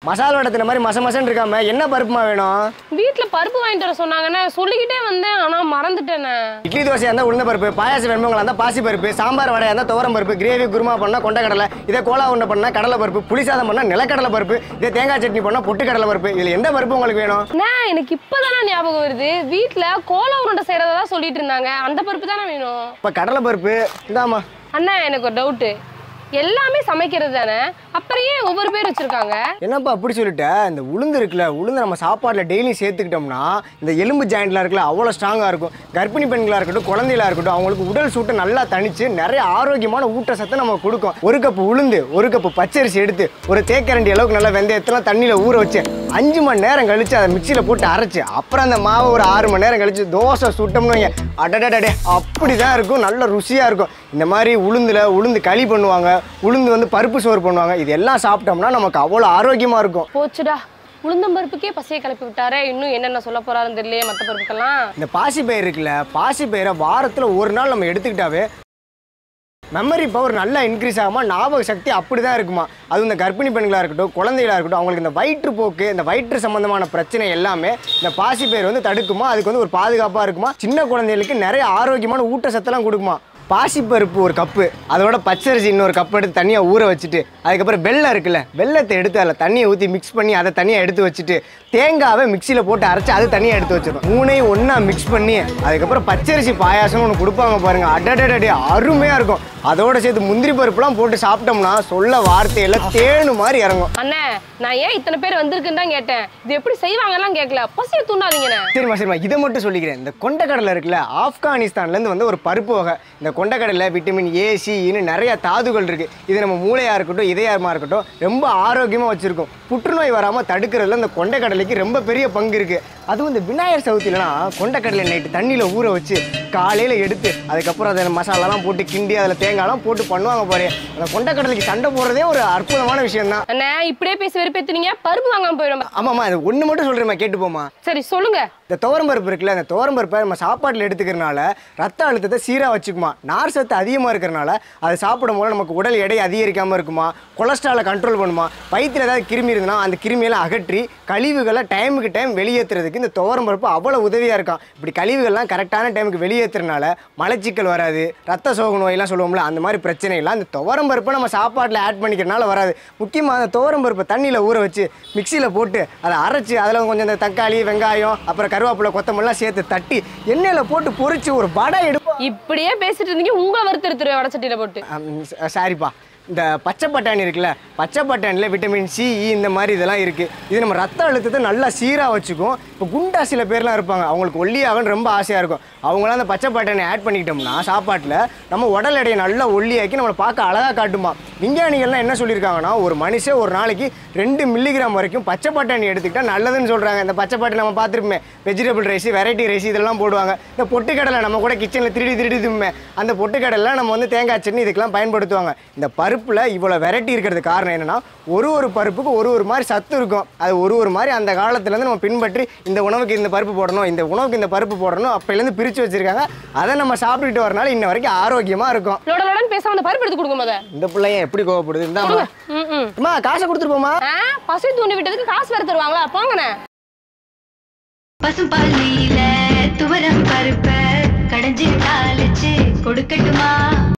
மசாலா வடை தின்ன மாதிரி மச மசன்னு இருக்காம என்ன பருப்புமா வேணும் வீட்ல பருப்பு வாங்கிட்டு வர சொன்னாங்கண்ணே சொல்லிக்கிட்டே வந்தேன் ஆனா மறந்துட்டேனே இட்லி தோசையாக இருந்தால் உளுந்த பருப்பு பாயாசம் வேணுமங்களா இருந்தால் பாசி பருப்பு சாம்பார் வடையாக இருந்தால் துவரம் பருப்பு கிரேவி குருமா பண்ணால் கொண்டக்கடலை இதே கோலா உருண்டை பண்ணால் கடலை பருப்பு புளி சாதம் பண்ணால் நிலக்கடலை பருப்பு இதே தேங்காய் சட்னி பண்ணால் பொட்டுக்கடலை பருப்பு இதில் எந்த பருப்பு உங்களுக்கு வேணும் அண்ணா எனக்கு இப்பதானே ஞாபகம் வருது வீட்ல கோல உருண்டை செய்யறதா சொல்லிட்டு இருந்தாங்க அந்த பருப்பு தானே வேணும் இப்போ கடலை பருப்பு இந்தாம்மா அண்ணா எனக்கு ஒரு டவுட்டு எல்லாமே சமைக்கிறது தானே அப்புறம் ஏன் ஒவ்வொரு பேர் வச்சிருக்காங்க என்னப்பா அப்படி சொல்லிட்ட இந்த உளுந்து இருக்குல்ல உளுந்து நம்ம சாப்பாட்டில் டெய்லியும் சேர்த்துக்கிட்டோம்னா இந்த எலும்பு ஜாயிண்ட்லாம் இருக்குல்ல அவ்வளோ ஸ்ட்ராங்காக இருக்கும் கர்ப்பிணி பெண்களாக இருக்கட்டும் குழந்தைகளா இருக்கட்டும் அவங்களுக்கு உடல் சூட்டை நல்லா தணிச்சு நிறைய ஆரோக்கியமான ஊட்டச்சத்தை நம்ம கொடுக்கும் ஒரு கப்பு உளுந்து ஒரு கப்பு பச்சரிசி எடுத்து ஒரு தேக்கரண்டி அளவுக்கு நல்லா வெந்தயத்தெல்லாம் தண்ணியில் ஊற வச்சு அஞ்சு மணி நேரம் கழிச்சு அதை மிக்சியில் போட்டு அரைச்சு அப்புறம் அந்த மாவை ஒரு ஆறு மணி நேரம் கழிச்சு தோசை சுட்டோம்னு வைங்க அடடடடே அப்படி தான் இருக்கும் நல்ல ருசியாக இருக்கும் இந்த மாதிரி உளுந்தில் உளுந்து களி பண்ணுவாங்க உளுந்து வந்து பருப்பு சோறு பண்ணுவாங்க இது எல்லாம் சாப்பிட்டோம்னா நமக்கு அவ்வளோ ஆரோக்கியமாக இருக்கும் போச்சுடா உளுந்தம் பருப்புக்கே பசியை கிளப்பி விட்டாரே இன்னும் என்னென்ன சொல்ல போறாருன்னு தெரியலையே மற்ற பருப்புக்கெல்லாம் இந்த பாசி பயிர் இருக்குல்ல பாசி பயிரை வாரத்தில் ஒரு நாள் நம்ம எடுத்துக்கிட்டாவே மெமரி பவர் நல்லா இன்க்ரீஸ் ஆகுமா ஞாபக சக்தி அப்படி தான் இருக்குமா அதுவும் இந்த கர்ப்பிணி பெண்களாக இருக்கட்டும் குழந்தைகளாக இருக்கட்டும் அவங்களுக்கு இந்த வயிற்றுப்போக்கு இந்த வயிற்று சம்பந்தமான பிரச்சனை எல்லாமே இந்த பாசி பயிர் வந்து தடுக்குமா அதுக்கு வந்து ஒரு பாதுகாப்பாக இருக்குமா சின்ன குழந்தைகளுக்கு நிறைய ஆரோக்கியமான ஊட்டச்சத்தெல்லாம் கொடுக்குமா பாசிப்பருப்பு ஒரு கப்பு அதோட பச்சரிசி இன்னொரு கப் எடுத்து தனியாக ஊற வச்சுட்டு அதுக்கப்புறம் வெள்ளம் இருக்குல்ல வெள்ளத்தை எடுத்து அதில் தண்ணியை ஊற்றி மிக்ஸ் பண்ணி அதை தனியாக எடுத்து வச்சுட்டு தேங்காவை மிக்சியில் போட்டு அரைச்சி அதை தனியாக எடுத்து வச்சிடும் மூணையும் ஒன்றா மிக்ஸ் பண்ணி அதுக்கப்புறம் பச்சரிசி பாயாசம்னு ஒன்று கொடுப்பாங்க பாருங்க அடடடடே அருமையாக இருக்கும் அதோட சேர்த்து முந்திரி பருப்புலாம் போட்டு சாப்பிட்டோம்னா சொல்ல வார்த்தையில தேனு மாதிரி இறங்கும் அண்ணே நான் ஏன் இத்தனை பேர் வந்திருக்குன்னு தான் கேட்டேன் இது எப்படி செய்வாங்கலாம் கேட்கல பசியை தூண்டாதீங்கண்ணே சரிம்மா சரிம்மா இதை மட்டும் சொல்லிக்கிறேன் இந்த கொண்டக்கடலை இருக்குல்ல ஆப்கானிஸ்தான்லேருந்து வந்து ஒரு பருப்பு வகை இந்த கொண்டக்கடலை விட்டமின் ஏ சின்னு நிறைய தாதுகள் இருக்குது இது நம்ம மூளையாக இருக்கட்டும் இதயமாக இருக்கட்டும் ரொம்ப ஆரோக்கியமாக வச்சுருக்கும் புற்றுநோய் வராமல் தடுக்கிறதுல இந்த கொண்டக்கடலைக்கு ரொம்ப பெரிய பங்கு இருக்குது அதுவும் இந்த விநாயகர் சதுர்த்திலலாம் கொண்டக்கடலை நைட்டு தண்ணியில் ஊற வச்சு காலையில் எடுத்து அதுக்கப்புறம் அதில் மசாலாலாம் போட்டு கிண்டி அதில் தேங்காய்லாம் போட்டு பண்ணுவாங்க பாரு அந்த கொண்டக்கடலைக்கு சண்டை போடுறதே ஒரு அற்புதமான விஷயம் தான் அண்ணே இப்படியே பேசி வெறுப்பேத்துனீங்க பருப்பு வாங்காம போயிடும் ஆமாம்மா அது ஒன்று மட்டும் சொல்கிறேம்மா கேட்டு போமா சரி சொல்லுங்க இந்த துவரம்பருப்பு இருக்குல்ல இந்த துவரம்பருப்பை நம்ம சாப்பாட்டில் எடுத்துக்கிறனால ரத்த அழுத்தத்தை சீராக வச்சுக்குமா நார் சத்து அதிகமாக இருக்கிறனால அதை சாப்பிடும் போது நமக்கு உடல் எடை அதிகரிக்காமல் இருக்குமா கொலஸ்ட்ராலை கண்ட்ரோல் பண்ணுமா வயிற்றில் ஏதாவது கிருமி இருந்ததுன்னா அந்த கிருமியெல்லாம் அகற்றி கழிவுகளை டைமுக்கு டைம் வெளியேற்றுறதுக்கு இந்த துவரம்பருப்பு அவ்வளோ உதவியாக இருக்கும் இப்படி கழிவுகள்லாம் கரெக்டான டைமுக்கு வெளியேற்றுறனால மலச்சிக்கல் வராது ரத்த சோக நோயெல்லாம் சொல்லுவோம்ல அந்த மாதிரி பிரச்சனைலாம் இந்த துவரம்பருப்பை நம்ம சாப்பாட்டில் ஆட் பண்ணிக்கிறனால வராது முக்கியமாக அந்த துவரம்பருப்பை தண்ணியில் ஊற வச்சு மிக்சியில் போட்டு அதை அரைச்சி அதில் கொஞ்சம் இந்த தக்காளி வெங்காயம் அப்புறம் கருவேப்பிலை கொத்தமல்லாம் சேர்த்து தட்டி எண்ணெயில் போட்டு பொரிச்சு ஒரு வடை எடுப்போம் இப்படியே பேசிட்டு இருந்தீங்க உங்களை வறுத்தெடுத்துருவேன் வடச்சட்டியில போட்டு அம், ச- சாரிப்பா இந்த பச்சை பட்டாணி இருக்குல்ல பச்சை பட்டாணியில் விட்டமின் சி இ இந்த மாதிரி இதெல்லாம் இருக்குது இது நம்ம ரத்த அழுத்தத்தை நல்லா சீராக வச்சுக்கும் இப்போ குண்டா சில பேர்லாம் இருப்பாங்க அவங்களுக்கு ஒல்லியாகன்னு ரொம்ப ஆசையாக இருக்கும் அவங்களாம் அந்த பச்சை பட்டாணி ஆட் பண்ணிக்கிட்டோம்னா சாப்பாட்டில் நம்ம உடல் எடையை நல்லா ஒல்லியாக்கி நம்மளை பார்க்க அழகாக காட்டுமா விஞ்ஞானிகள்லாம் என்ன சொல்லியிருக்காங்கன்னா ஒரு மனுஷன் ஒரு நாளைக்கு ரெண்டு மில்லிகிராம் வரைக்கும் பச்சை பட்டாணி எடுத்துக்கிட்டா நல்லதுன்னு சொல்கிறாங்க இந்த பச்சை பட்டாணி நம்ம பார்த்துருப்போமே வெஜிடபிள் ரைஸ் வெரைட்டி ரைஸ் இதெல்லாம் போடுவாங்க இந்த பொட்டுக்கடலை நம்ம கூட கிச்சனில் திருடி திருடி திம்பே அந்த பொட்டுக்கடலை நம்ம வந்து தேங்காய் சட்னி இதுக்கெல்லாம் பயன்படுத்துவாங்க இந்த பருப்பில் இவ்வளோ வெரைட்டி இருக்கிறது காரணம் என்னன்னா ஒரு ஒரு பருப்புக்கு ஒரு ஒரு மாதிரி சத்து இருக்கும் அது ஒரு ஒரு மாதிரி அந்த காலத்துலேருந்து நம்ம பின்பற்றி இந்த உணவுக்கு இந்த பருப்பு போடணும் இந்த உணவுக்கு இந்த பருப்பு போடணும் அப்போலேருந்து பிரித்து வச்சிருக்காங்க அதை நம்ம சாப்பிட்டுட்டு வரனால இன்ன வரைக்கும் ஆரோக்கியமாக இருக்கும் லோட லோடன்னு பேசாம அந்த பருப்பு எடுத்து கொடுங்க முத இந்த பிள்ளைய எப்படி கோவப்படுது இந்தாம்மா ம் ம் அம்மா காசை கொடுத்துட்டு போமா ஆ, பசி தூண்டி விட்டதுக்கு காசு வேற தருவாங்களா போங்கண்ணே பசும்பாலில துவரம் பருப்ப கடைஞ்சு தாளிச்சு கொடுக்கட்டுமா